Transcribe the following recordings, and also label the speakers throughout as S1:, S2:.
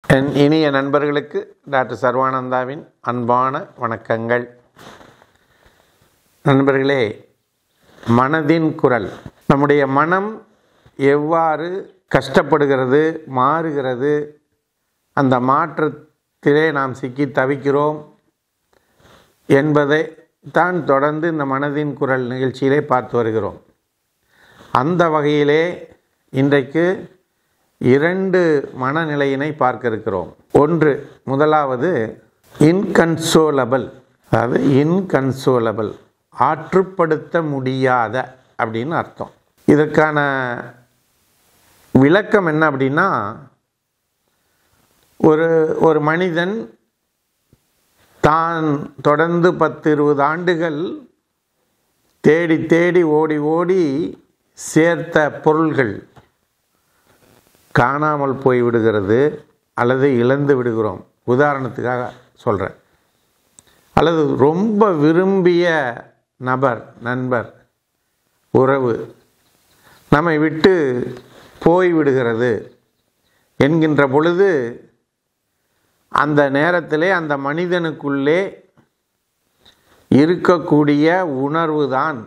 S1: என் இனிய நண்பர்களுக்கு டாக்டர் சர்வானந்தாவின் அன்பான வணக்கங்கள் நண்பர்களே மனதின் குரல் நம்முடைய மனம் எவ்வாறு கஷ்டப்படுகிறது மாறுகிறது அந்த மாற்றத்திலே நாம் சிக்கி தவிக்கிறோம் என்பதை தான் தொடர்ந்து இந்த மனதின் குரல் நிகழ்ச்சியிலே பார்த்து வருகிறோம் அந்த வகையிலே இன்றைக்கு இரண்டு மனநிலையினை பார்க்க இருக்கிறோம் ஒன்று முதலாவது இன்கன்சோலபிள் அதாவது இன்கன்சோலபிள் ஆற்றுப்படுத்த முடியாத அப்படின்னு அர்த்தம் இதற்கான விளக்கம் என்ன அப்படின்னா ஒரு ஒரு மனிதன் தான் தொடர்ந்து பத்து இருபது ஆண்டுகள் தேடி தேடி ஓடி ஓடி சேர்த்த பொருள்கள் காணாமல் போய் விடுகிறது அல்லது இழந்து விடுகிறோம் உதாரணத்துக்காக சொல்கிறேன் அல்லது ரொம்ப விரும்பிய நபர் நண்பர் உறவு நம்மை விட்டு போய் விடுகிறது என்கின்ற பொழுது அந்த நேரத்திலே அந்த மனிதனுக்குள்ளே இருக்கக்கூடிய உணர்வு தான்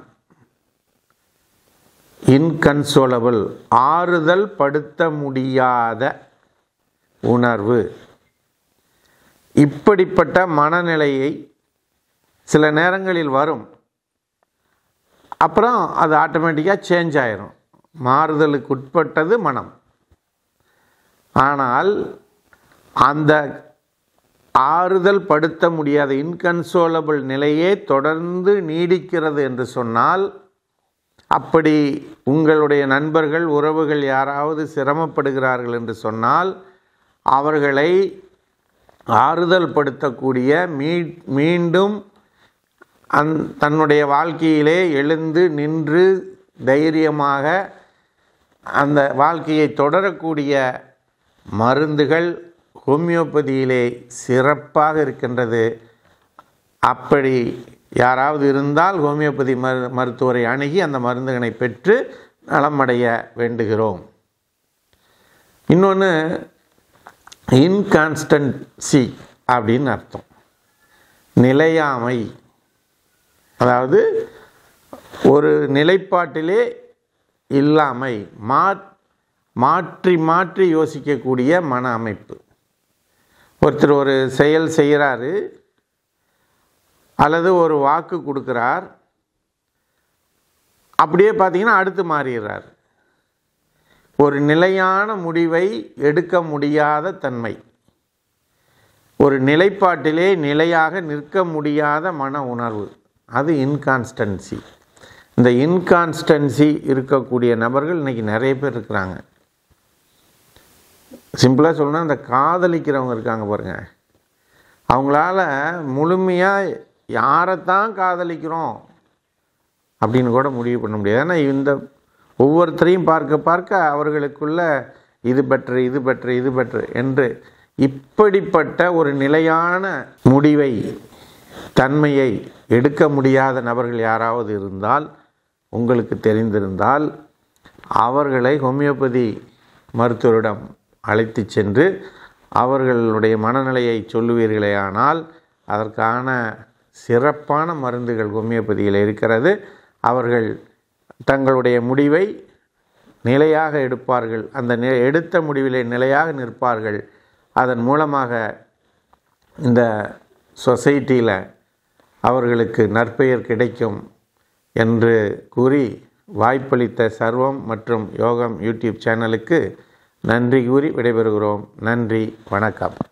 S1: இன்கன்சோலபிள் ஆறுதல் படுத்த முடியாத உணர்வு இப்படிப்பட்ட மனநிலையை சில நேரங்களில் வரும் அப்புறம் அது ஆட்டோமேட்டிக்காக சேஞ்ச் ஆயிரும் மாறுதலுக்கு உட்பட்டது மனம் ஆனால் அந்த ஆறுதல் படுத்த முடியாத இன்கன்சோலபிள் நிலையே தொடர்ந்து நீடிக்கிறது என்று சொன்னால் அப்படி உங்களுடைய நண்பர்கள் உறவுகள் யாராவது சிரமப்படுகிறார்கள் என்று சொன்னால் அவர்களை ஆறுதல் படுத்தக்கூடிய மீ மீண்டும் அந் தன்னுடைய வாழ்க்கையிலே எழுந்து நின்று தைரியமாக அந்த வாழ்க்கையை தொடரக்கூடிய மருந்துகள் ஹோமியோபதியிலே சிறப்பாக இருக்கின்றது அப்படி யாராவது இருந்தால் ஹோமியோபதி மரு மருத்துவரை அணுகி அந்த மருந்துகளை பெற்று நலமடைய வேண்டுகிறோம் இன்னொன்று இன்கான்ஸ்டன்சி அப்படின்னு அர்த்தம் நிலையாமை அதாவது ஒரு நிலைப்பாட்டிலே இல்லாமை மா மாற்றி மாற்றி யோசிக்கக்கூடிய மன அமைப்பு ஒருத்தர் ஒரு செயல் செய்கிறாரு அல்லது ஒரு வாக்கு கொடுக்குறார் அப்படியே பார்த்தீங்கன்னா அடுத்து மாறிடுறார் ஒரு நிலையான முடிவை எடுக்க முடியாத தன்மை ஒரு நிலைப்பாட்டிலே நிலையாக நிற்க முடியாத மன உணர்வு அது இன்கான்ஸ்டன்சி இந்த இன்கான்ஸ்டன்சி இருக்கக்கூடிய நபர்கள் இன்றைக்கி நிறைய பேர் இருக்கிறாங்க சிம்பிளாக சொல்லணும்னா இந்த காதலிக்கிறவங்க இருக்காங்க பாருங்கள் அவங்களால முழுமையாக யாரைத்தான் காதலிக்கிறோம் அப்படின்னு கூட முடிவு பண்ண முடியாது ஏன்னா இந்த ஒவ்வொருத்தரையும் பார்க்க பார்க்க அவர்களுக்குள்ள இது பெற்று இது பெற்று இது பெற்று என்று இப்படிப்பட்ட ஒரு நிலையான முடிவை தன்மையை எடுக்க முடியாத நபர்கள் யாராவது இருந்தால் உங்களுக்கு தெரிந்திருந்தால் அவர்களை ஹோமியோபதி மருத்துவரிடம் அழைத்து சென்று அவர்களுடைய மனநிலையை சொல்லுவீர்களேயானால் அதற்கான சிறப்பான மருந்துகள் ஹோமியோபதியில் இருக்கிறது அவர்கள் தங்களுடைய முடிவை நிலையாக எடுப்பார்கள் அந்த நி எடுத்த முடிவிலே நிலையாக நிற்பார்கள் அதன் மூலமாக இந்த சொசைட்டியில் அவர்களுக்கு நற்பெயர் கிடைக்கும் என்று கூறி வாய்ப்பளித்த சர்வம் மற்றும் யோகம் யூடியூப் சேனலுக்கு நன்றி கூறி விடைபெறுகிறோம் நன்றி வணக்கம்